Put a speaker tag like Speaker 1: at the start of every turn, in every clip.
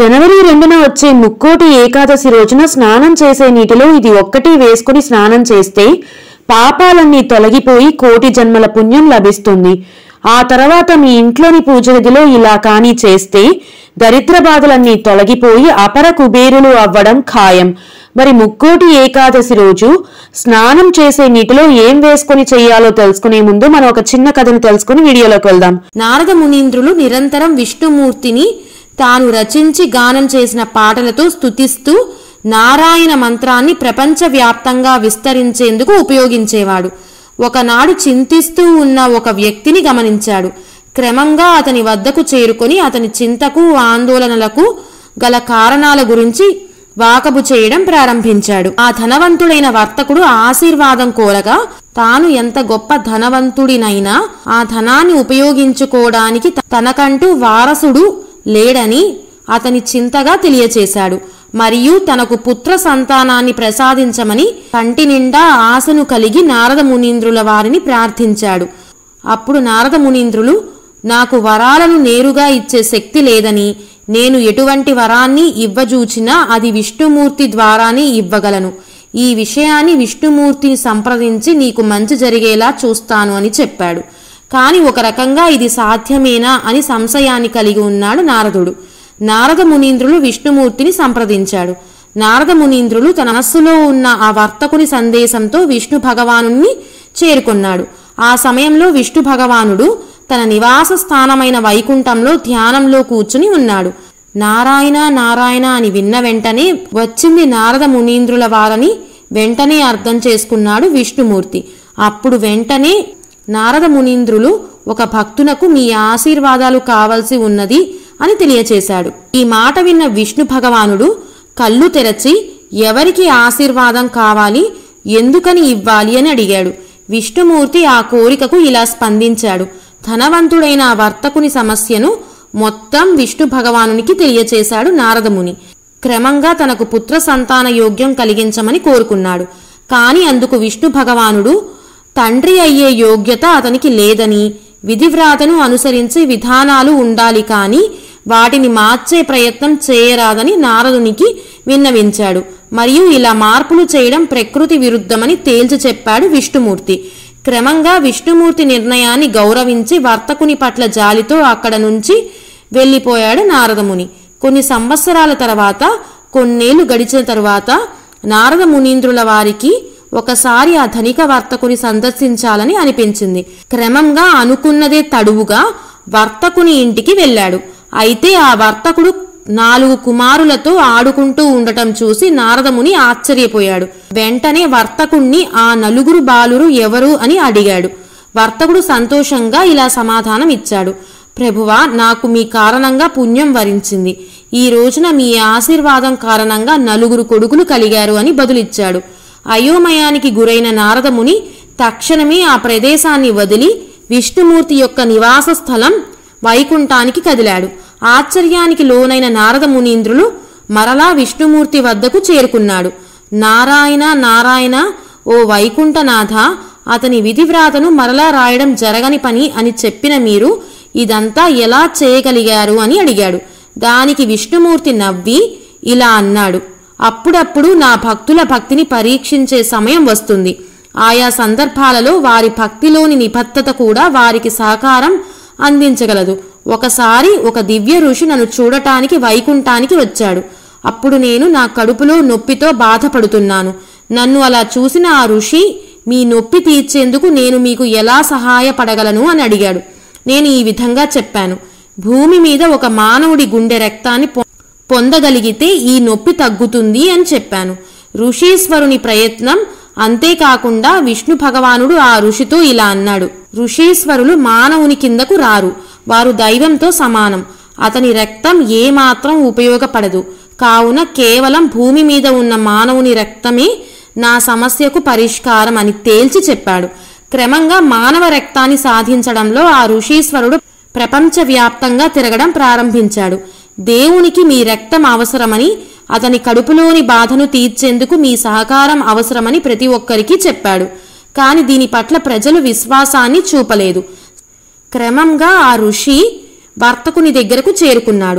Speaker 1: జనవరి రెండున వచ్చే ముక్కోటి ఏకాదశి రోజున స్నానం చేసే నీటిలో ఇది ఒక్కటి వేసుకుని స్నానం చేస్తే పాపాలన్నీ తొలగిపోయి కోటి జన్మల పుణ్యం లభిస్తుంది ఆ తర్వాత మీ ఇంట్లోని పూజ గదిలో ఇలా కానీ చేస్తే దరిద్ర బాధలన్నీ తొలగిపోయి అపర కుబేరులు అవ్వడం ఖాయం మరి ముక్కోటి ఏకాదశి రోజు స్నానం చేసే నీటిలో ఏం వేసుకొని చెయ్యాలో తెలుసుకునే ముందు మనం ఒక చిన్న కథను తెలుసుకుని వీడియోలోకి వెళ్దాం
Speaker 2: నారద మునీంద్రులు నిరంతరం విష్ణుమూర్తిని తాను రచించి గానం చేసిన పాటలతో స్తుతిస్తూ నారాయణ మంత్రాన్ని ప్రపంచవ్యాప్తంగా విస్తరించేందుకు ఉపయోగించేవాడు ఒకనాడు చింతిస్తూ ఉన్న ఒక వ్యక్తిని గమనించాడు క్రమంగా అతని వద్దకు చేరుకొని అతని చింతకు ఆందోళనలకు గల కారణాల గురించి వాకబు చేయడం ప్రారంభించాడు ఆ ధనవంతుడైన వర్తకుడు ఆశీర్వాదం కోరగా తాను ఎంత గొప్ప ధనవంతుడినైనా ఆ ధనాన్ని ఉపయోగించుకోవడానికి త- తనకంటూ వారసుడు లేడని అతని చింతగా తెలియచేశాడు మరియు తనకు పుత్ర సంతానాన్ని ప్రసాదించమని కంటి నిండా ఆశను కలిగి నారద మునీంద్రుల వారిని ప్రార్థించాడు అప్పుడు నారద మునీంద్రులు నాకు వరాలను నేరుగా ఇచ్చే శక్తి లేదని నేను ఎటువంటి వరాన్ని ఇవ్వజూచినా అది విష్ణుమూర్తి ద్వారానే ఇవ్వగలను ఈ విషయాన్ని విష్ణుమూర్తిని సంప్రదించి నీకు మంచి జరిగేలా చూస్తాను అని చెప్పాడు కాని ఒక రకంగా ఇది సాధ్యమేనా అని సంశయాన్ని కలిగి ఉన్నాడు నారదుడు నారద మునీంద్రులు విష్ణుమూర్తిని సంప్రదించాడు నారద మునీంద్రులు తన మనస్సులో ఉన్న ఆ వర్తకుని సందేశంతో విష్ణు భగవానుణ్ణి చేరుకున్నాడు ఆ సమయంలో విష్ణు భగవానుడు తన నివాస స్థానమైన వైకుంఠంలో ధ్యానంలో కూర్చుని ఉన్నాడు నారాయణ నారాయణ అని విన్న వెంటనే వచ్చింది నారద మునీంద్రుల వారని వెంటనే అర్థం చేసుకున్నాడు విష్ణుమూర్తి అప్పుడు వెంటనే నారద మునీంద్రులు ఒక భక్తునకు మీ ఆశీర్వాదాలు కావలసి ఉన్నది అని తెలియచేశాడు ఈ మాట విన్న విష్ణు భగవానుడు కళ్ళు తెరచి ఎవరికి ఆశీర్వాదం కావాలి ఎందుకని ఇవ్వాలి అని అడిగాడు విష్ణుమూర్తి ఆ కోరికకు ఇలా స్పందించాడు ధనవంతుడైన ఆ వర్తకుని సమస్యను మొత్తం విష్ణు భగవానునికి తెలియచేశాడు నారదముని క్రమంగా తనకు పుత్ర సంతాన యోగ్యం కలిగించమని కోరుకున్నాడు కాని అందుకు విష్ణు భగవానుడు తండ్రి అయ్యే యోగ్యత అతనికి లేదని విధివ్రాతను అనుసరించి విధానాలు ఉండాలి కాని వాటిని మార్చే ప్రయత్నం చేయరాదని నారదునికి విన్నవించాడు మరియు ఇలా మార్పులు చేయడం ప్రకృతి విరుద్ధమని తేల్చి చెప్పాడు విష్ణుమూర్తి క్రమంగా విష్ణుమూర్తి నిర్ణయాన్ని గౌరవించి వర్తకుని పట్ల జాలితో అక్కడ నుంచి వెళ్ళిపోయాడు నారదముని కొన్ని సంవత్సరాల తర్వాత కొన్నేళ్లు గడిచిన తరువాత నారద మునీంద్రుల వారికి ఒకసారి ఆ ధనిక వర్తకుని సందర్శించాలని అనిపించింది క్రమంగా అనుకున్నదే తడువుగా వర్తకుని ఇంటికి వెళ్ళాడు అయితే ఆ వర్తకుడు నాలుగు కుమారులతో ఆడుకుంటూ ఉండటం చూసి నారదముని ఆశ్చర్యపోయాడు వెంటనే వర్తకుణ్ణి ఆ నలుగురు బాలురు ఎవరు అని అడిగాడు వర్తకుడు సంతోషంగా ఇలా సమాధానం ఇచ్చాడు ప్రభువా నాకు మీ కారణంగా పుణ్యం వరించింది ఈ రోజున మీ ఆశీర్వాదం కారణంగా నలుగురు కొడుకులు కలిగారు అని బదులిచ్చాడు అయోమయానికి గురైన నారదముని తక్షణమే ఆ ప్రదేశాన్ని వదిలి విష్ణుమూర్తి యొక్క నివాస స్థలం వైకుంఠానికి కదిలాడు ఆశ్చర్యానికి లోనైన నారద మునీంద్రులు మరలా విష్ణుమూర్తి వద్దకు చేరుకున్నాడు నారాయణ నారాయణ ఓ వైకుంఠనాథ అతని విధివ్రాతను మరలా రాయడం జరగని పని అని చెప్పిన మీరు ఇదంతా ఎలా చేయగలిగారు అని అడిగాడు దానికి విష్ణుమూర్తి నవ్వి ఇలా అన్నాడు అప్పుడప్పుడు నా భక్తుల భక్తిని పరీక్షించే సమయం వస్తుంది ఆయా సందర్భాలలో వారి భక్తిలోని నిబద్ధత కూడా వారికి సహకారం అందించగలదు ఒకసారి ఒక దివ్య ఋషి నన్ను చూడటానికి వైకుంఠానికి వచ్చాడు అప్పుడు నేను నా కడుపులో నొప్పితో బాధపడుతున్నాను నన్ను అలా చూసిన ఆ ఋషి మీ నొప్పి తీర్చేందుకు నేను మీకు ఎలా సహాయపడగలను అని అడిగాడు నేను ఈ విధంగా చెప్పాను భూమి మీద ఒక మానవుడి గుండె రక్తాన్ని పొ- పొందగలిగితే ఈ నొప్పి తగ్గుతుంది అని చెప్పాను ఋషీశ్వరుని ప్రయత్నం అంతేకాకుండా విష్ణు భగవానుడు ఆ ఋషితో ఇలా అన్నాడు ఋషీశ్వరులు మానవుని కిందకు రారు వారు దైవంతో సమానం అతని రక్తం ఏమాత్రం ఉపయోగపడదు కావున కేవలం భూమి మీద ఉన్న మానవుని రక్తమే నా సమస్యకు పరిష్కారం అని తేల్చి చెప్పాడు క్రమంగా మానవ రక్తాన్ని సాధించడంలో ఆ ఋషీశ్వరుడు ప్రపంచవ్యాప్తంగా తిరగడం ప్రారంభించాడు దేవునికి మీ రక్తం అవసరమని అతని కడుపులోని బాధను తీర్చేందుకు మీ సహకారం అవసరమని ప్రతి ఒక్కరికి చెప్పాడు కాని దీని పట్ల ప్రజలు విశ్వాసాన్ని చూపలేదు క్రమంగా ఆ ఋషి వర్తకుని దగ్గరకు చేరుకున్నాడు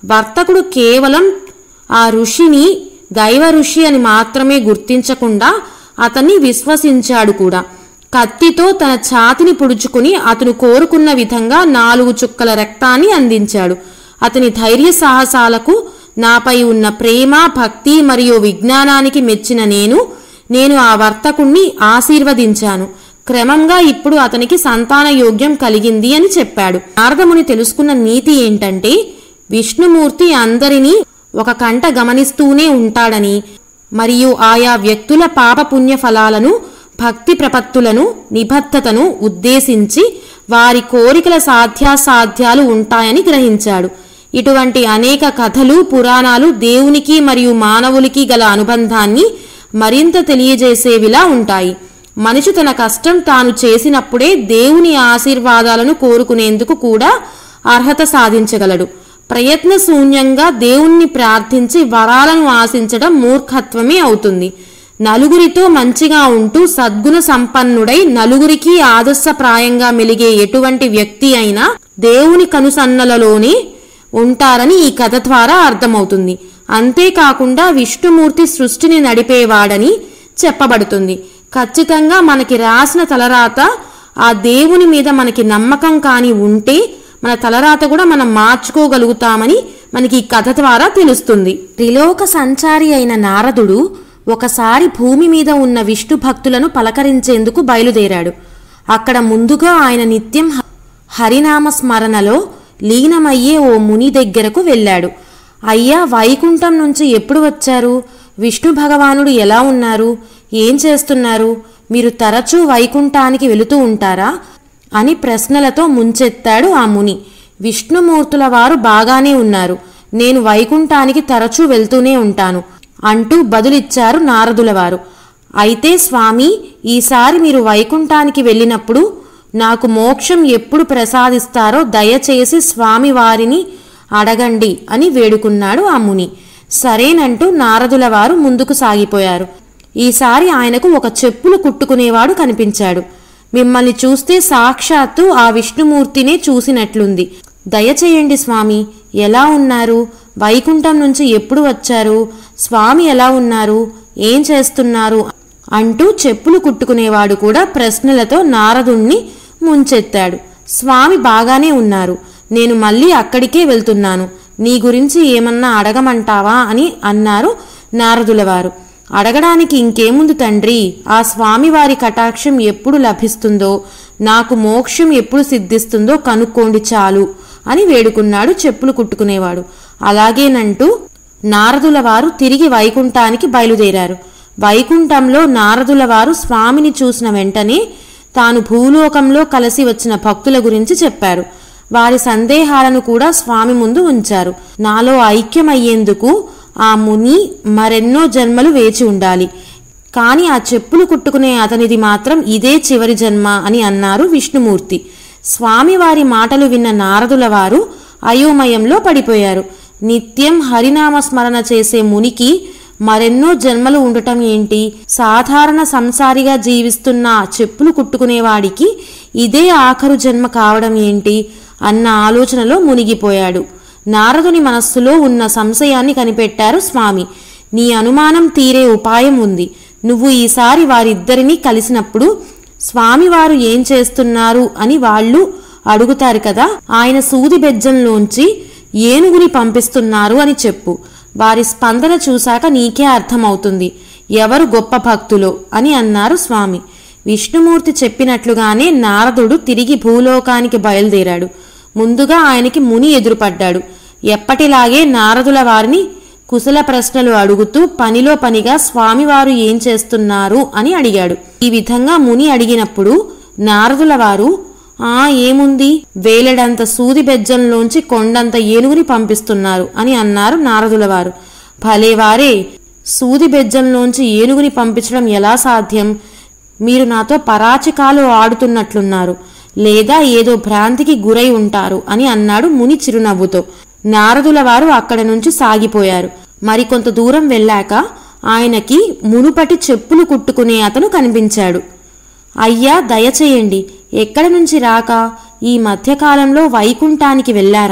Speaker 2: వర్తకుడు కేవలం ఆ ఋషిని దైవ ఋషి అని మాత్రమే గుర్తించకుండా అతన్ని విశ్వసించాడు కూడా కత్తితో తన ఛాతిని పుడుచుకుని అతను కోరుకున్న విధంగా నాలుగు చుక్కల రక్తాన్ని అందించాడు అతని ధైర్య సాహసాలకు నాపై ఉన్న ప్రేమ భక్తి మరియు విజ్ఞానానికి మెచ్చిన నేను నేను ఆ వర్తకుణ్ణి ఆశీర్వదించాను క్రమంగా ఇప్పుడు అతనికి సంతాన యోగ్యం కలిగింది అని చెప్పాడు నారదముని తెలుసుకున్న నీతి ఏంటంటే విష్ణుమూర్తి అందరినీ ఒక కంట గమనిస్తూనే ఉంటాడని మరియు ఆయా వ్యక్తుల పాపపుణ్య ఫలాలను భక్తి ప్రపత్తులను నిబద్ధతను ఉద్దేశించి వారి కోరికల సాధ్యాసాధ్యాలు ఉంటాయని గ్రహించాడు ఇటువంటి అనేక కథలు పురాణాలు దేవునికి మరియు మానవులకి గల అనుబంధాన్ని మరింత తెలియజేసేవిలా ఉంటాయి మనిషి తన కష్టం తాను చేసినప్పుడే దేవుని ఆశీర్వాదాలను కోరుకునేందుకు కూడా అర్హత సాధించగలడు ప్రయత్న శూన్యంగా దేవుణ్ణి ప్రార్థించి వరాలను ఆశించడం మూర్ఖత్వమే అవుతుంది నలుగురితో మంచిగా ఉంటూ సద్గుణ సంపన్నుడై నలుగురికి ఆదర్శప్రాయంగా మెలిగే ఎటువంటి వ్యక్తి అయినా దేవుని కనుసన్నలలోనే ఉంటారని ఈ కథ ద్వారా అర్థమవుతుంది అంతేకాకుండా విష్ణుమూర్తి సృష్టిని నడిపేవాడని చెప్పబడుతుంది ఖచ్చితంగా మనకి రాసిన తలరాత ఆ దేవుని మీద మనకి నమ్మకం కాని ఉంటే మన తలరాత కూడా మనం మార్చుకోగలుగుతామని మనకి ఈ కథ ద్వారా తెలుస్తుంది త్రిలోక సంచారి అయిన నారదుడు ఒకసారి భూమి మీద ఉన్న విష్ణు భక్తులను పలకరించేందుకు బయలుదేరాడు అక్కడ ముందుగా ఆయన నిత్యం హ- హరినామ స్మరణలో లీనమయ్యే ఓ ముని దగ్గరకు వెళ్ళాడు అయ్యా వైకుంఠం నుంచి ఎప్పుడు వచ్చారు విష్ణు భగవానుడు ఎలా ఉన్నారు ఏం చేస్తున్నారు మీరు తరచూ వైకుంఠానికి వెళుతూ ఉంటారా అని ప్రశ్నలతో ముంచెత్తాడు ఆ ముని విష్ణుమూర్తుల వారు బాగానే ఉన్నారు నేను వైకుంఠానికి తరచూ వెళ్తూనే ఉంటాను అంటూ బదులిచ్చారు నారదుల వారు అయితే స్వామి ఈసారి మీరు వైకుంఠానికి వెళ్ళినప్పుడు నాకు మోక్షం ఎప్పుడు ప్రసాదిస్తారో దయచేసి స్వామి వారిని అడగండి అని వేడుకున్నాడు ఆ ముని సరేనంటూ నారదుల వారు ముందుకు సాగిపోయారు ఈసారి ఆయనకు ఒక చెప్పులు కుట్టుకునేవాడు కనిపించాడు మిమ్మల్ని చూస్తే సాక్షాత్తు ఆ విష్ణుమూర్తినే చూసినట్లుంది దయచేయండి స్వామి ఎలా ఉన్నారు వైకుంఠం నుంచి ఎప్పుడు వచ్చారు స్వామి ఎలా ఉన్నారు ఏం చేస్తున్నారు అంటూ చెప్పులు కుట్టుకునేవాడు కూడా ప్రశ్నలతో నారదుణ్ణి ముంచెత్తాడు స్వామి బాగానే ఉన్నారు నేను మళ్ళీ అక్కడికే వెళ్తున్నాను నీ గురించి ఏమన్నా అడగమంటావా అని అన్నారు నారదుల వారు అడగడానికి ఇంకేముంది తండ్రి ఆ స్వామివారి కటాక్షం ఎప్పుడు లభిస్తుందో నాకు మోక్షం ఎప్పుడు సిద్ధిస్తుందో కనుక్కోండి చాలు అని వేడుకున్నాడు చెప్పులు కుట్టుకునేవాడు అలాగేనంటూ నారదుల వారు తిరిగి వైకుంఠానికి బయలుదేరారు వైకుంఠంలో నారదుల వారు స్వామిని చూసిన వెంటనే తాను భూలోకంలో కలిసి వచ్చిన భక్తుల గురించి చెప్పారు వారి సందేహాలను కూడా స్వామి ముందు ఉంచారు నాలో ఐక్యమయ్యేందుకు ఆ ముని మరెన్నో జన్మలు వేచి ఉండాలి కాని ఆ చెప్పులు కుట్టుకునే అతనిది మాత్రం ఇదే చివరి జన్మ అని అన్నారు విష్ణుమూర్తి స్వామివారి మాటలు విన్న నారదుల వారు అయోమయంలో పడిపోయారు నిత్యం హరినామ స్మరణ చేసే మునికి మరెన్నో జన్మలు ఉండటం ఏంటి సాధారణ సంసారిగా జీవిస్తున్న ఆ చెప్పులు కుట్టుకునేవాడికి ఇదే ఆఖరు జన్మ కావడం ఏంటి అన్న ఆలోచనలో మునిగిపోయాడు నారదుని మనస్సులో ఉన్న సంశయాన్ని కనిపెట్టారు స్వామి నీ అనుమానం తీరే ఉపాయం ఉంది నువ్వు ఈసారి వారిద్దరినీ కలిసినప్పుడు స్వామివారు ఏం చేస్తున్నారు అని వాళ్ళు అడుగుతారు కదా ఆయన సూది బెజ్జంలోంచి ఏనుగుని పంపిస్తున్నారు అని చెప్పు వారి స్పందన చూశాక నీకే అర్థమవుతుంది ఎవరు గొప్ప భక్తులో అని అన్నారు స్వామి విష్ణుమూర్తి చెప్పినట్లుగానే నారదుడు తిరిగి భూలోకానికి బయలుదేరాడు ముందుగా ఆయనకి ముని ఎదురుపడ్డాడు ఎప్పటిలాగే నారదుల వారిని కుశల ప్రశ్నలు అడుగుతూ పనిలో పనిగా స్వామివారు ఏం చేస్తున్నారు అని అడిగాడు ఈ విధంగా ముని అడిగినప్పుడు నారదుల వారు ఆ ఏముంది వేలెడంత సూది బెజ్జంలోంచి కొండంత ఏనుగుని పంపిస్తున్నారు అని అన్నారు నారదుల వారు భలేవారే సూది బెజ్జంలోంచి ఏనుగుని పంపించడం ఎలా సాధ్యం మీరు నాతో పరాచికాలు ఆడుతున్నట్లున్నారు లేదా ఏదో భ్రాంతికి గురై ఉంటారు అని అన్నాడు ముని చిరునవ్వుతో నారదుల వారు అక్కడ నుంచి సాగిపోయారు మరికొంత దూరం వెళ్ళాక ఆయనకి మునుపటి చెప్పులు కుట్టుకునే అతను కనిపించాడు అయ్యా దయచేయండి ఎక్కడి నుంచి రాక ఈ మధ్యకాలంలో వైకుంఠానికి వెళ్ళారా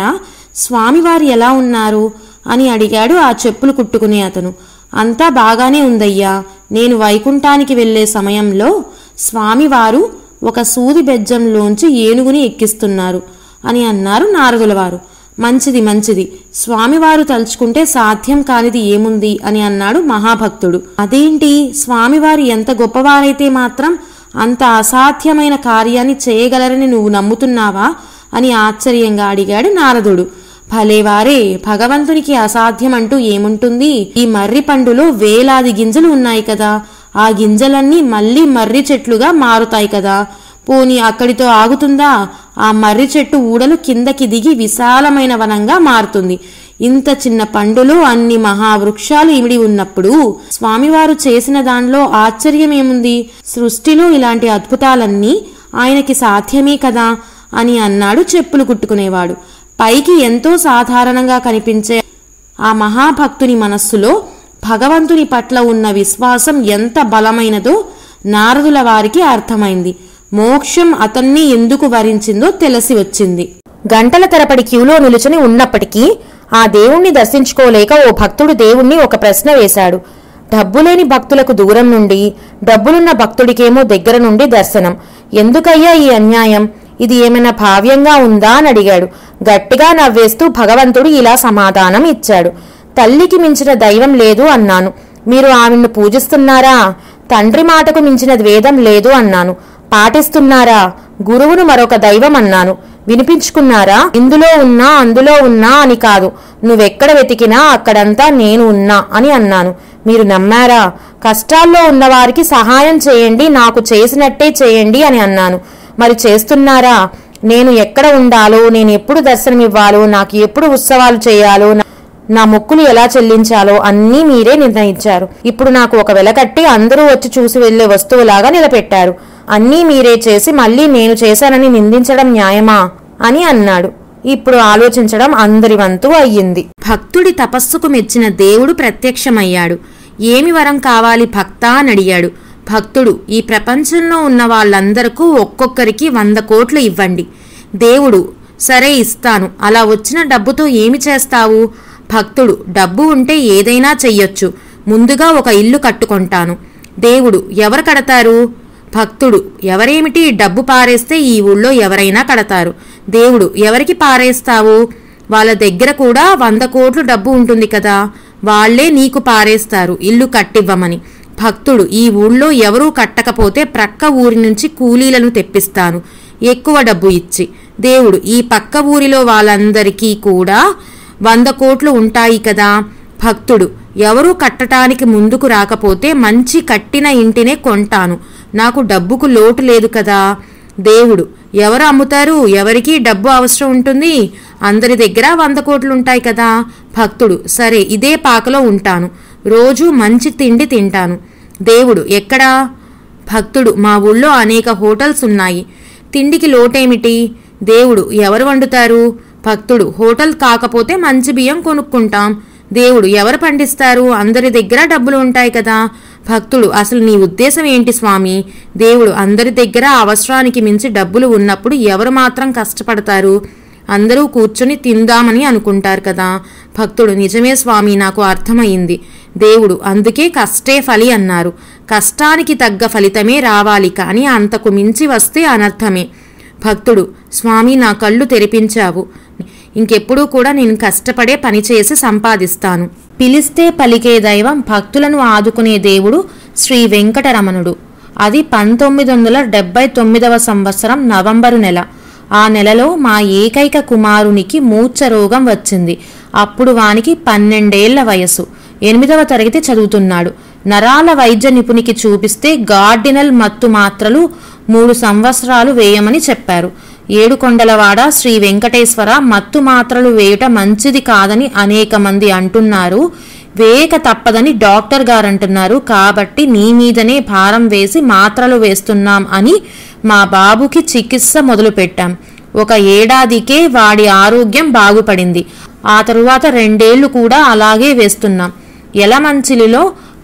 Speaker 2: స్వామివారు ఎలా ఉన్నారు అని అడిగాడు ఆ చెప్పులు కుట్టుకునే అతను అంతా బాగానే ఉందయ్యా నేను వైకుంఠానికి వెళ్ళే సమయంలో స్వామివారు ఒక సూది బెజ్జంలోంచి ఏనుగుని ఎక్కిస్తున్నారు అని అన్నారు నారదుల వారు మంచిది మంచిది స్వామివారు తలుచుకుంటే సాధ్యం కానిది ఏముంది అని అన్నాడు మహాభక్తుడు అదేంటి స్వామివారు ఎంత గొప్పవారైతే మాత్రం అంత అసాధ్యమైన కార్యాన్ని చేయగలరని నువ్వు నమ్ముతున్నావా అని ఆశ్చర్యంగా అడిగాడు నారదుడు భలేవారే భగవంతునికి అసాధ్యం అంటూ ఏముంటుంది ఈ మర్రి పండులో వేలాది గింజలు ఉన్నాయి కదా ఆ గింజలన్నీ మళ్ళీ మర్రి చెట్లుగా మారుతాయి కదా పోని అక్కడితో ఆగుతుందా ఆ మర్రి చెట్టు ఊడలు కిందకి దిగి విశాలమైన వనంగా మారుతుంది ఇంత చిన్న పండులో అన్ని మహావృక్షాలు ఇమిడి ఉన్నప్పుడు స్వామివారు చేసిన దానిలో ఆశ్చర్యమేముంది సృష్టిలో ఇలాంటి అద్భుతాలన్నీ ఆయనకి సాధ్యమే కదా అని అన్నాడు చెప్పులు కుట్టుకునేవాడు పైకి ఎంతో సాధారణంగా కనిపించే ఆ మహాభక్తుని మనస్సులో భగవంతుని పట్ల ఉన్న విశ్వాసం ఎంత బలమైనదో నారదుల వారికి అర్థమైంది మోక్షం అతన్ని ఎందుకు వరించిందో తెలిసి వచ్చింది
Speaker 3: గంటల తరపడి క్యూలో నిలుచుని ఉన్నప్పటికీ ఆ దేవుణ్ణి దర్శించుకోలేక ఓ భక్తుడు దేవుణ్ణి ఒక ప్రశ్న వేశాడు డబ్బులేని భక్తులకు దూరం నుండి డబ్బులున్న భక్తుడికేమో దగ్గర నుండి దర్శనం ఎందుకయ్యా ఈ అన్యాయం ఇది ఏమైనా భావ్యంగా ఉందా అని అడిగాడు గట్టిగా నవ్వేస్తూ భగవంతుడు ఇలా సమాధానం ఇచ్చాడు తల్లికి మించిన దైవం లేదు అన్నాను మీరు ఆవిడ్ని పూజిస్తున్నారా తండ్రి మాటకు మించిన వేదం లేదు అన్నాను పాటిస్తున్నారా గురువును మరొక దైవం అన్నాను వినిపించుకున్నారా ఇందులో ఉన్నా అందులో ఉన్నా అని కాదు నువ్వెక్కడ వెతికినా అక్కడంతా నేను ఉన్నా అని అన్నాను మీరు నమ్మారా కష్టాల్లో ఉన్నవారికి సహాయం చేయండి నాకు చేసినట్టే చేయండి అని అన్నాను మరి చేస్తున్నారా నేను ఎక్కడ ఉండాలో నేను ఎప్పుడు దర్శనమివ్వాలో నాకు ఎప్పుడు ఉత్సవాలు చేయాలో నా- నా మొక్కులు ఎలా చెల్లించాలో అన్నీ మీరే నిర్ణయించారు ఇప్పుడు నాకు ఒక వెలకట్టి అందరూ వచ్చి చూసి వెళ్లే వస్తువులాగా నిలబెట్టారు అన్నీ మీరే చేసి మళ్ళీ నేను చేశానని నిందించడం న్యాయమా అని అన్నాడు ఇప్పుడు ఆలోచించడం అందరి వంతు అయ్యింది
Speaker 2: భక్తుడి తపస్సుకు మెచ్చిన దేవుడు ప్రత్యక్షమయ్యాడు ఏమి వరం కావాలి భక్తా అని అడిగాడు భక్తుడు ఈ ప్రపంచంలో ఉన్న వాళ్ళందరకు ఒక్కొక్కరికి వంద కోట్లు ఇవ్వండి దేవుడు సరే ఇస్తాను అలా వచ్చిన డబ్బుతో ఏమి చేస్తావు భక్తుడు డబ్బు ఉంటే ఏదైనా చెయ్యొచ్చు ముందుగా ఒక ఇల్లు కట్టుకుంటాను దేవుడు ఎవరు కడతారు భక్తుడు ఎవరేమిటి డబ్బు పారేస్తే ఈ ఊళ్ళో ఎవరైనా కడతారు దేవుడు ఎవరికి పారేస్తావు వాళ్ళ దగ్గర కూడా వంద కోట్లు డబ్బు ఉంటుంది కదా వాళ్ళే నీకు పారేస్తారు ఇల్లు కట్టివ్వమని భక్తుడు ఈ ఊళ్ళో ఎవరూ కట్టకపోతే ప్రక్క ఊరి నుంచి కూలీలను తెప్పిస్తాను ఎక్కువ డబ్బు ఇచ్చి దేవుడు ఈ పక్క ఊరిలో వాళ్ళందరికీ కూడా వంద కోట్లు ఉంటాయి కదా భక్తుడు ఎవరూ కట్టటానికి ముందుకు రాకపోతే మంచి కట్టిన ఇంటినే కొంటాను నాకు డబ్బుకు లోటు లేదు కదా దేవుడు ఎవరు అమ్ముతారు ఎవరికి డబ్బు అవసరం ఉంటుంది అందరి దగ్గర వంద కోట్లు ఉంటాయి కదా భక్తుడు సరే ఇదే పాకలో ఉంటాను రోజు మంచి తిండి తింటాను దేవుడు ఎక్కడా భక్తుడు మా ఊళ్ళో అనేక హోటల్స్ ఉన్నాయి తిండికి లోటేమిటి దేవుడు ఎవరు వండుతారు భక్తుడు హోటల్ కాకపోతే మంచి బియ్యం కొనుక్కుంటాం దేవుడు ఎవరు పండిస్తారు అందరి దగ్గర డబ్బులు ఉంటాయి కదా భక్తుడు అసలు నీ ఉద్దేశం ఏంటి స్వామి దేవుడు అందరి దగ్గర అవసరానికి మించి డబ్బులు ఉన్నప్పుడు ఎవరు మాత్రం కష్టపడతారు అందరూ కూర్చొని తిందామని అనుకుంటారు కదా భక్తుడు నిజమే స్వామి నాకు అర్థమైంది దేవుడు అందుకే కష్టే ఫలి అన్నారు కష్టానికి తగ్గ ఫలితమే రావాలి కానీ అంతకు మించి వస్తే అనర్థమే భక్తుడు స్వామి నా కళ్ళు తెరిపించావు ఇంకెప్పుడూ కూడా నేను కష్టపడే పని చేసి సంపాదిస్తాను పిలిస్తే పలికే దైవం భక్తులను ఆదుకునే దేవుడు శ్రీ వెంకటరమణుడు అది పంతొమ్మిది వందల డెబ్బై తొమ్మిదవ సంవత్సరం నవంబరు నెల ఆ నెలలో మా ఏకైక కుమారునికి మూర్ఛ రోగం వచ్చింది అప్పుడు వానికి పన్నెండేళ్ల వయసు ఎనిమిదవ తరగతి చదువుతున్నాడు నరాల వైద్య నిపుణికి చూపిస్తే గార్డినల్ మత్తు మాత్రలు మూడు సంవత్సరాలు వేయమని చెప్పారు ఏడుకొండలవాడ శ్రీ వెంకటేశ్వర మత్తు మాత్రలు వేయుట మంచిది కాదని అనేక మంది అంటున్నారు వేయక తప్పదని డాక్టర్ గారు అంటున్నారు కాబట్టి నీ మీదనే భారం వేసి మాత్రలు వేస్తున్నాం అని మా బాబుకి చికిత్స మొదలుపెట్టాం ఒక ఏడాదికే వాడి ఆరోగ్యం బాగుపడింది ఆ తరువాత రెండేళ్లు కూడా అలాగే వేస్తున్నాం ఎలమంచిలిలో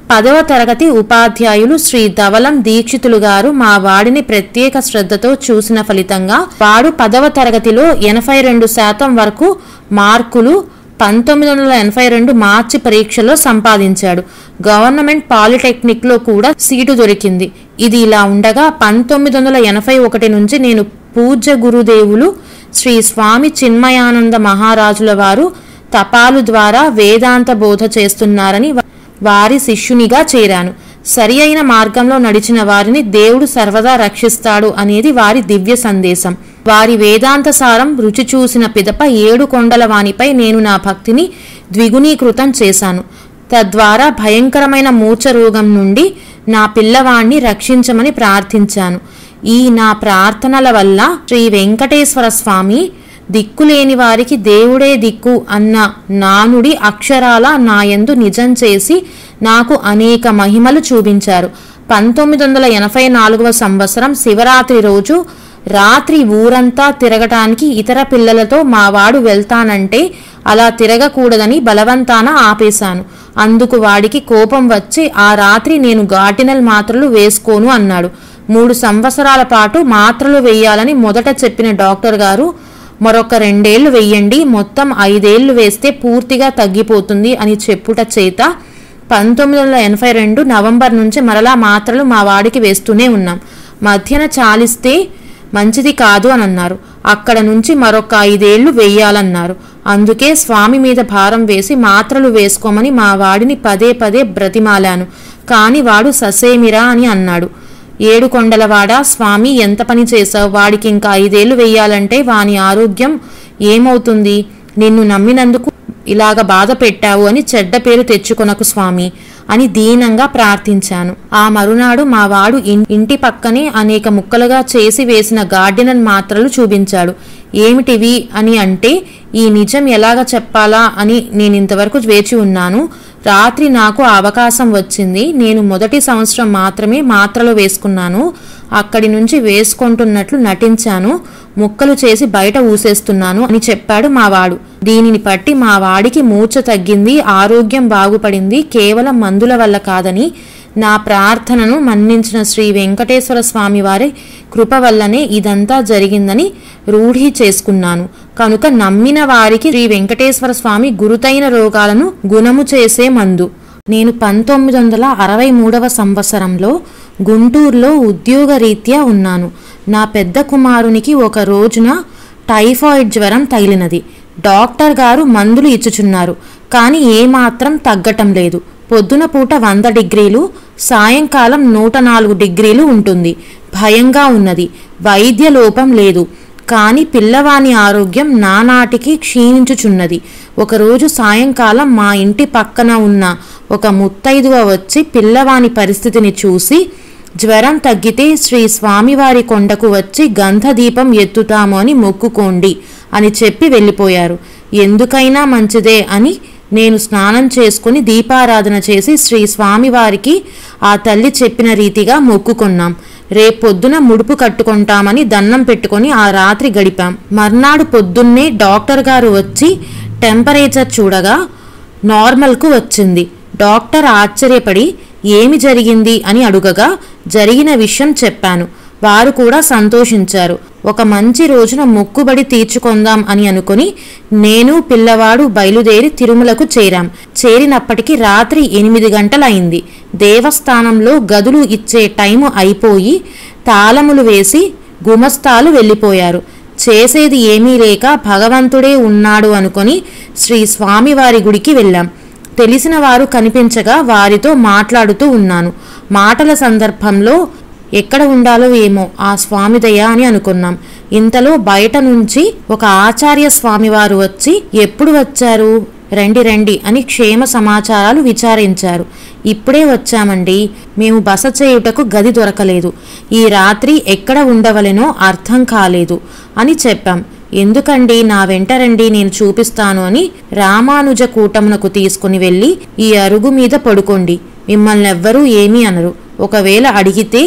Speaker 2: పదవ తరగతి ఉపాధ్యాయులు శ్రీ ధవలం దీక్షితులు గారు మా వాడిని ప్రత్యేక శ్రద్ధతో చూసిన ఫలితంగా వాడు పదవ తరగతిలో ఎనభై రెండు శాతం వరకు మార్కులు పంతొమ్మిది వందల ఎనభై రెండు మార్చి పరీక్షలో సంపాదించాడు గవర్నమెంట్ పాలిటెక్నిక్లో కూడా సీటు దొరికింది ఇది ఇలా ఉండగా పంతొమ్మిది వందల ఎనభై ఒకటి నుంచి నేను పూజ్య గురుదేవులు శ్రీ స్వామి చిన్మయానంద మహారాజుల వారు తపాలు ద్వారా వేదాంత బోధ చేస్తున్నారని వా- వారి శిష్యునిగా చేరాను సరి అయిన మార్గంలో నడిచిన వారిని దేవుడు సర్వదా రక్షిస్తాడు అనేది వారి దివ్య సందేశం వారి వేదాంత సారం రుచి చూసిన పిదప ఏడు కొండల వానిపై నేను నా భక్తిని ద్విగుణీకృతం చేశాను తద్వారా భయంకరమైన మూర్ఛ రోగం నుండి నా పిల్లవాణ్ణి రక్షించమని ప్రార్థించాను ఈ నా ప్రార్థనల వల్ల శ్రీ వెంకటేశ్వర స్వామి దిక్కులేని వారికి దేవుడే దిక్కు అన్న నానుడి అక్షరాల నాయందు నిజం చేసి నాకు అనేక మహిమలు చూపించారు పంతొమ్మిది వందల ఎనభై నాలుగవ సంవత్సరం శివరాత్రి రోజు రాత్రి ఊరంతా తిరగటానికి ఇతర పిల్లలతో మా వాడు వెళ్తానంటే అలా తిరగకూడదని బలవంతాన ఆపేశాను అందుకు వాడికి కోపం వచ్చి ఆ రాత్రి నేను గార్డినల్ మాత్రలు వేసుకోను అన్నాడు మూడు సంవత్సరాల పాటు మాత్రలు వేయాలని మొదట చెప్పిన డాక్టర్ గారు మరొక రెండేళ్లు వెయ్యండి మొత్తం ఐదేళ్లు వేస్తే పూర్తిగా తగ్గిపోతుంది అని చెప్పుట చేత పంతొమ్మిది వందల ఎనభై రెండు నవంబర్ నుంచి మరలా మాత్రలు మా వాడికి వేస్తూనే ఉన్నాం మధ్యన చాలిస్తే మంచిది కాదు అని అన్నారు అక్కడ నుంచి మరొక ఐదేళ్లు వెయ్యాలన్నారు అందుకే స్వామి మీద భారం వేసి మాత్రలు వేసుకోమని మా వాడిని పదే పదే బ్రతిమాలాను కాని వాడు ససేమిరా అని అన్నాడు ఏడు కొండలవాడ స్వామి ఎంత పని చేశావు వాడికి ఇంకా ఐదేళ్లు వెయ్యాలంటే వాని ఆరోగ్యం ఏమవుతుంది నిన్ను నమ్మినందుకు ఇలాగ బాధ పెట్టావు అని చెడ్డ పేరు తెచ్చుకొనకు స్వామి అని దీనంగా ప్రార్థించాను ఆ మరునాడు మా వాడు ఇన్- ఇంటి పక్కనే అనేక ముక్కలుగా చేసి వేసిన గార్డెనర్ మాత్రలు చూపించాడు ఏమిటివి అని అంటే ఈ నిజం ఎలాగ చెప్పాలా అని నేను ఇంతవరకు వేచి ఉన్నాను రాత్రి నాకు ఆ అవకాశం వచ్చింది నేను మొదటి సంవత్సరం మాత్రమే మాత్రలు వేసుకున్నాను అక్కడి నుంచి వేసుకుంటున్నట్లు నటించాను ముక్కలు చేసి బయట ఊసేస్తున్నాను అని చెప్పాడు మా వాడు దీనిని బట్టి మా వాడికి మూర్ఛ తగ్గింది ఆరోగ్యం బాగుపడింది కేవలం మందుల వల్ల కాదని నా ప్రార్థనను మన్నించిన శ్రీ వెంకటేశ్వర స్వామి వారి కృప వల్లనే ఇదంతా జరిగిందని రూఢి చేసుకున్నాను కనుక నమ్మిన వారికి శ్రీ వెంకటేశ్వర స్వామి గురుతైన రోగాలను గుణము చేసే మందు నేను పంతొమ్మిది వందల అరవై మూడవ సంవత్సరంలో గుంటూరులో ఉద్యోగరీత్యా ఉన్నాను నా పెద్ద కుమారునికి ఒక రోజున టైఫాయిడ్ జ్వరం తగిలినది డాక్టర్ గారు మందులు ఇచ్చుచున్నారు కానీ ఏమాత్రం తగ్గటం లేదు పొద్దున పూట వంద డిగ్రీలు సాయంకాలం నూట నాలుగు డిగ్రీలు ఉంటుంది భయంగా ఉన్నది వైద్య లోపం లేదు కానీ పిల్లవాని ఆరోగ్యం నానాటికి క్షీణించుచున్నది ఒకరోజు సాయంకాలం మా ఇంటి పక్కన ఉన్న ఒక ముత్తైదువ వచ్చి పిల్లవాని పరిస్థితిని చూసి జ్వరం తగ్గితే శ్రీ స్వామివారి కొండకు వచ్చి గంధదీపం ఎత్తుతాము అని మొక్కుకోండి అని చెప్పి వెళ్ళిపోయారు ఎందుకైనా మంచిదే అని నేను స్నానం చేసుకుని దీపారాధన చేసి శ్రీ స్వామివారికి ఆ తల్లి చెప్పిన రీతిగా మొక్కుకున్నాం రేపొద్దున ముడుపు కట్టుకుంటామని దండం పెట్టుకొని ఆ రాత్రి గడిపాం మర్నాడు పొద్దున్నే డాక్టర్ గారు వచ్చి టెంపరేచర్ చూడగా నార్మల్కు వచ్చింది డాక్టర్ ఆశ్చర్యపడి ఏమి జరిగింది అని అడుగగా జరిగిన విషయం చెప్పాను వారు కూడా సంతోషించారు ఒక మంచి రోజున మొక్కుబడి తీర్చుకుందాం అని అనుకుని నేను పిల్లవాడు బయలుదేరి తిరుమలకు చేరాం చేరినప్పటికీ రాత్రి ఎనిమిది గంటలయింది దేవస్థానంలో గదులు ఇచ్చే టైము అయిపోయి తాళములు వేసి గుమస్తాలు వెళ్ళిపోయారు చేసేది ఏమీ లేక భగవంతుడే ఉన్నాడు అనుకొని శ్రీ స్వామివారి గుడికి వెళ్ళాం తెలిసిన వారు కనిపించగా వారితో మాట్లాడుతూ ఉన్నాను మాటల సందర్భంలో ఎక్కడ ఉండాలో ఏమో ఆ స్వామి దయ అని అనుకున్నాం ఇంతలో బయట నుంచి ఒక ఆచార్య స్వామివారు వచ్చి ఎప్పుడు వచ్చారు రండి రండి అని క్షేమ సమాచారాలు విచారించారు ఇప్పుడే వచ్చామండి మేము బస చేయుటకు గది దొరకలేదు ఈ రాత్రి ఎక్కడ ఉండవలెనో అర్థం కాలేదు అని చెప్పాం ఎందుకండి నా వెంట రండి నేను చూపిస్తాను అని రామానుజ కూటమునకు తీసుకుని వెళ్ళి ఈ అరుగు మీద పడుకోండి మిమ్మల్ని ఎవ్వరూ ఏమీ అనరు ఒకవేళ అడిగితే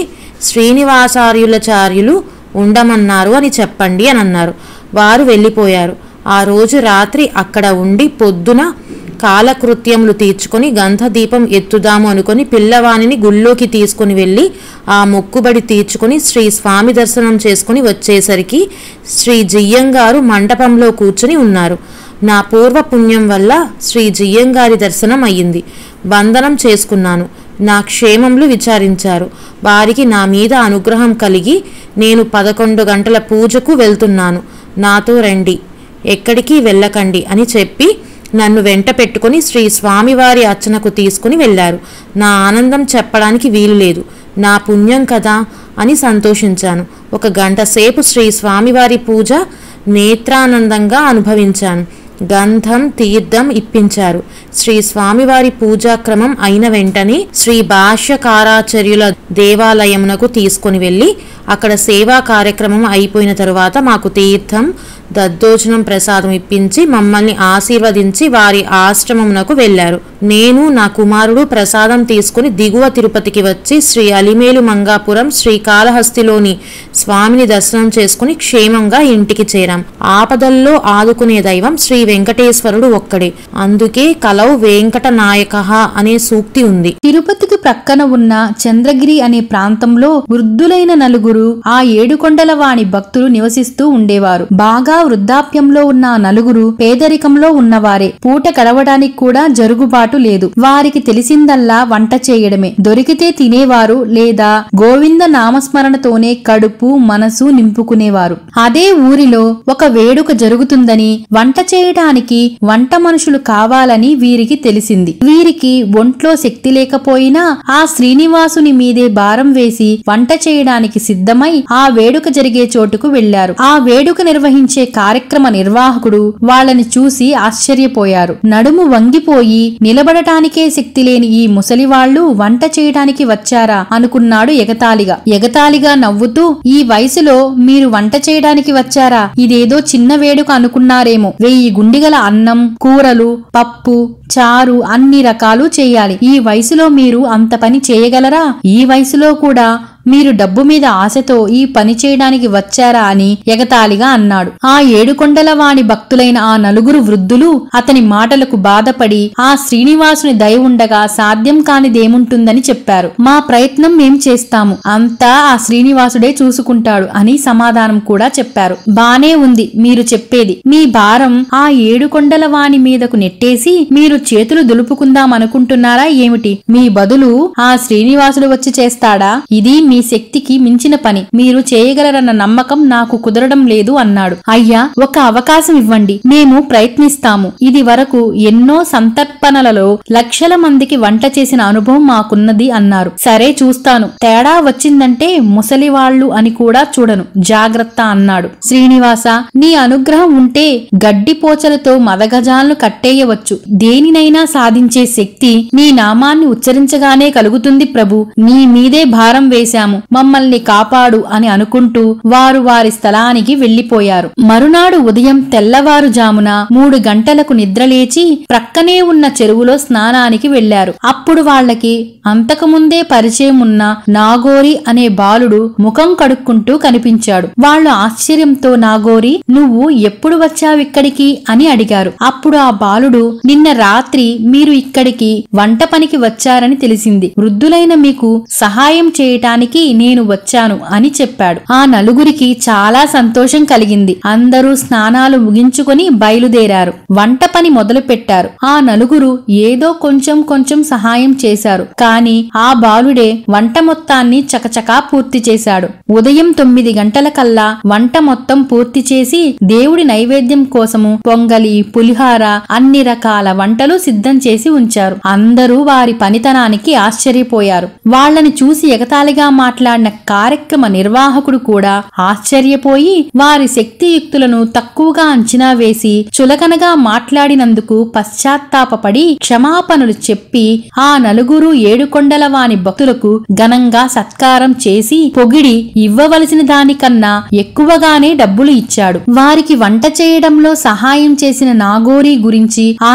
Speaker 2: శ్రీనివాసార్యులచార్యులు ఉండమన్నారు అని చెప్పండి అని అన్నారు వారు వెళ్ళిపోయారు ఆ రోజు రాత్రి అక్కడ ఉండి పొద్దున కాలకృత్యములు తీర్చుకొని గంధదీపం ఎత్తుదాము అనుకొని పిల్లవానిని గుళ్ళోకి తీసుకుని వెళ్ళి ఆ మొక్కుబడి తీర్చుకొని శ్రీ స్వామి దర్శనం చేసుకుని వచ్చేసరికి శ్రీ జియ్యంగారు మండపంలో కూర్చుని ఉన్నారు నా పూర్వ పుణ్యం వల్ల శ్రీ జియ్యంగారి దర్శనం అయ్యింది వందనం చేసుకున్నాను నా క్షేమములు విచారించారు వారికి నా మీద అనుగ్రహం కలిగి నేను పదకొండు గంటల పూజకు వెళ్తున్నాను నాతో రండి ఎక్కడికి వెళ్ళకండి అని చెప్పి నన్ను వెంట పెట్టుకుని శ్రీ స్వామివారి అర్చనకు తీసుకుని వెళ్ళారు నా ఆనందం చెప్పడానికి వీలు లేదు నా పుణ్యం కదా అని సంతోషించాను ఒక గంట సేపు శ్రీ స్వామివారి పూజ నేత్రానందంగా అనుభవించాను గంధం తీర్థం ఇప్పించారు శ్రీ స్వామివారి పూజాక్రమం అయిన వెంటనే శ్రీ భాష్యకారాచార్యుల దేవాలయమునకు తీసుకొని వెళ్ళి అక్కడ సేవా కార్యక్రమం అయిపోయిన తరువాత మాకు తీర్థం దద్దోజనం ప్రసాదం ఇప్పించి మమ్మల్ని ఆశీర్వదించి వారి ఆశ్రమమునకు వెళ్లారు నేను నా కుమారుడు ప్రసాదం తీసుకుని దిగువ తిరుపతికి వచ్చి శ్రీ అలిమేలు మంగాపురం శ్రీకాళహస్తిలోని స్వామిని దర్శనం చేసుకుని క్షేమంగా ఇంటికి చేరాం ఆపదల్లో ఆదుకునే దైవం శ్రీ వెంకటేశ్వరుడు ఒక్కడే అందుకే కలౌ వెంకట నాయక అనే సూక్తి ఉంది
Speaker 4: తిరుపతికి ప్రక్కన ఉన్న చంద్రగిరి అనే ప్రాంతంలో వృద్ధులైన నలుగురు ఆ ఏడుకొండల వాణి భక్తులు నివసిస్తూ ఉండేవారు బాగా వృద్ధాప్యంలో ఉన్న ఆ నలుగురు పేదరికంలో ఉన్నవారే పూట గడవడానికి కూడా జరుగుబాటు లేదు వారికి తెలిసిందల్లా వంట చేయడమే దొరికితే తినేవారు లేదా గోవింద నామస్మరణతోనే కడుపు మనసు నింపుకునేవారు అదే ఊరిలో ఒక వేడుక జరుగుతుందని వంట చేయడానికి వంట మనుషులు కావాలని వీరికి తెలిసింది వీరికి ఒంట్లో శక్తి లేకపోయినా ఆ శ్రీనివాసుని మీదే భారం వేసి వంట చేయడానికి సిద్ధమై ఆ వేడుక జరిగే చోటుకు వెళ్లారు ఆ వేడుక నిర్వహించే కార్యక్రమ నిర్వాహకుడు వాళ్ళని చూసి ఆశ్చర్యపోయారు నడుము వంగిపోయి నిలబడటానికే శక్తి లేని ఈ ముసలివాళ్లు వంట చేయడానికి వచ్చారా అనుకున్నాడు ఎగతాళిగా ఎగతాళిగా నవ్వుతూ ఈ వయసులో మీరు వంట చేయడానికి వచ్చారా ఇదేదో చిన్న వేడుక అనుకున్నారేమో వెయ్యి గుండిగల అన్నం కూరలు పప్పు చారు అన్ని రకాలు చేయాలి ఈ వయసులో మీరు అంత పని చేయగలరా ఈ వయసులో కూడా మీరు డబ్బు మీద ఆశతో ఈ పని చేయడానికి వచ్చారా అని ఎగతాళిగా అన్నాడు ఆ ఏడుకొండల వాణి భక్తులైన ఆ నలుగురు వృద్ధులు అతని మాటలకు బాధపడి ఆ శ్రీనివాసుని దయ ఉండగా సాధ్యం కానిదేముంటుందని చెప్పారు మా ప్రయత్నం మేం చేస్తాము అంతా ఆ శ్రీనివాసుడే చూసుకుంటాడు అని సమాధానం కూడా చెప్పారు బానే ఉంది మీరు చెప్పేది మీ భారం ఆ ఏడుకొండల వాణి మీదకు నెట్టేసి మీరు చేతులు దులుపుకుందాం అనుకుంటున్నారా ఏమిటి మీ బదులు ఆ శ్రీనివాసుడు వచ్చి చేస్తాడా ఇది మీ శక్తికి మించిన పని మీరు చేయగలరన్న నమ్మకం నాకు కుదరడం లేదు అన్నాడు అయ్యా ఒక అవకాశం ఇవ్వండి మేము ప్రయత్నిస్తాము ఇది వరకు ఎన్నో సంతర్పణలలో లక్షల మందికి వంట చేసిన అనుభవం మాకున్నది అన్నారు సరే చూస్తాను తేడా వచ్చిందంటే ముసలివాళ్లు అని కూడా చూడను జాగ్రత్త అన్నాడు శ్రీనివాస నీ అనుగ్రహం ఉంటే గడ్డి పోచలతో మదగజాలను కట్టేయవచ్చు దేనినైనా సాధించే శక్తి నీ నామాన్ని ఉచ్చరించగానే కలుగుతుంది ప్రభు నీ మీదే భారం వేశాము మమ్మల్ని కాపాడు అని అనుకుంటూ వారు వారి స్థలానికి వెళ్లిపోయారు మరునాడు ఉదయం తెల్లవారుజామున మూడు గంటలకు నిద్రలేచి ప్రక్కనే ఉన్న చెరువులో స్నానానికి వెళ్లారు అప్పుడు వాళ్ళకి అంతకుముందే పరిచయం ఉన్న నాగోరి అనే బాలుడు ముఖం కడుక్కుంటూ కనిపించాడు వాళ్ళు ఆశ్చర్యంతో నాగోరి నువ్వు ఎప్పుడు వచ్చావిక్కడికి అని అడిగారు అప్పుడు ఆ బాలుడు నిన్న రాత్రి మీరు ఇక్కడికి వంట పనికి వచ్చారని తెలిసింది వృద్ధులైన మీకు సహాయం చేయటానికి నేను వచ్చాను అని చెప్పాడు ఆ నలుగురికి చాలా సంతోషం కలిగింది అందరూ స్నానాలు ముగించుకొని బయలుదేరారు వంట పని మొదలు పెట్టారు ఆ నలుగురు ఏదో కొంచెం కొంచెం సహాయం చేశారు కాని ఆ బాలుడే వంట మొత్తాన్ని చకచకా పూర్తి చేశాడు ఉదయం తొమ్మిది గంటలకల్లా వంట మొత్తం పూర్తి చేసి దేవుడి నైవేద్యం కోసము పొంగలి పులిహార అన్ని రకాల వంటలు సిద్ధం చేసి ఉంచారు అందరూ వారి పనితనానికి ఆశ్చర్యపోయారు వాళ్ళని చూసి ఎగతాళిగా మాట్లాడిన కార్యక్రమ నిర్వాహకుడు కూడా ఆశ్చర్యపోయి వారి శక్తియుక్తులను తక్కువగా అంచనా వేసి చులకనగా మాట్లాడినందుకు పశ్చాత్తాపపడి క్షమాపణలు చెప్పి ఆ నలుగురు ఏడుకొండల వాని భక్తులకు ఘనంగా సత్కారం చేసి పొగిడి ఇవ్వవలసిన దానికన్నా ఎక్కువగానే డబ్బులు ఇచ్చాడు వారికి వంట చేయడంలో సహాయం చేసిన నాగోరి గురించి ఆ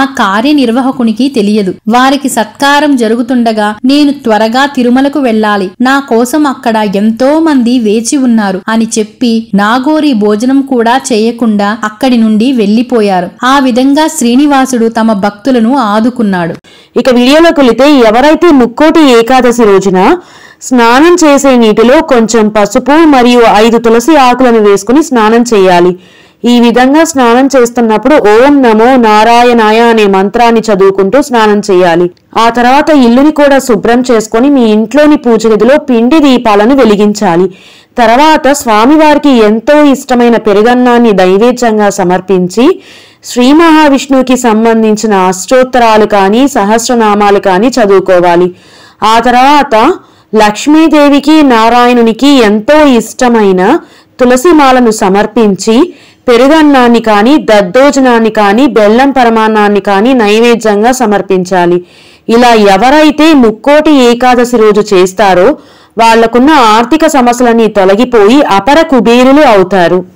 Speaker 4: కార్యనిర్వాహకునికి తెలియదు వారికి సత్కారం జరుగుతుండగా నేను త్వరగా తిరుమలకు వెళ్ళాలి నా కోసం కోసం అక్కడ ఎంతో మంది వేచి ఉన్నారు అని చెప్పి నాగోరి భోజనం కూడా చేయకుండా అక్కడి నుండి వెళ్లిపోయారు ఆ విధంగా శ్రీనివాసుడు తమ భక్తులను ఆదుకున్నాడు
Speaker 1: ఇక వీడియోలోకి వెళితే ఎవరైతే ముక్కోటి ఏకాదశి రోజున స్నానం చేసే నీటిలో కొంచెం పసుపు మరియు ఐదు తులసి ఆకులను వేసుకుని స్నానం చేయాలి ఈ విధంగా స్నానం చేస్తున్నప్పుడు ఓం నమో నారాయణాయ అనే మంత్రాన్ని చదువుకుంటూ స్నానం చేయాలి ఆ తర్వాత ఇల్లుని కూడా శుభ్రం చేసుకొని మీ ఇంట్లోని పూజ గదిలో పిండి దీపాలను వెలిగించాలి తర్వాత స్వామివారికి ఎంతో ఇష్టమైన పెరుగన్నాన్ని నైవేద్యంగా సమర్పించి శ్రీ మహావిష్ణువుకి సంబంధించిన అష్టోత్తరాలు కానీ సహస్రనామాలు కానీ చదువుకోవాలి ఆ తర్వాత లక్ష్మీదేవికి నారాయణునికి ఎంతో ఇష్టమైన తులసి మాలను సమర్పించి పెరుగన్నాన్ని కానీ దద్దోజనాన్ని కానీ బెల్లం పరమాన్నాన్ని కానీ నైవేద్యంగా సమర్పించాలి ఇలా ఎవరైతే ముక్కోటి ఏకాదశి రోజు చేస్తారో వాళ్లకున్న ఆర్థిక సమస్యలన్నీ తొలగిపోయి అపర కుబేరులు అవుతారు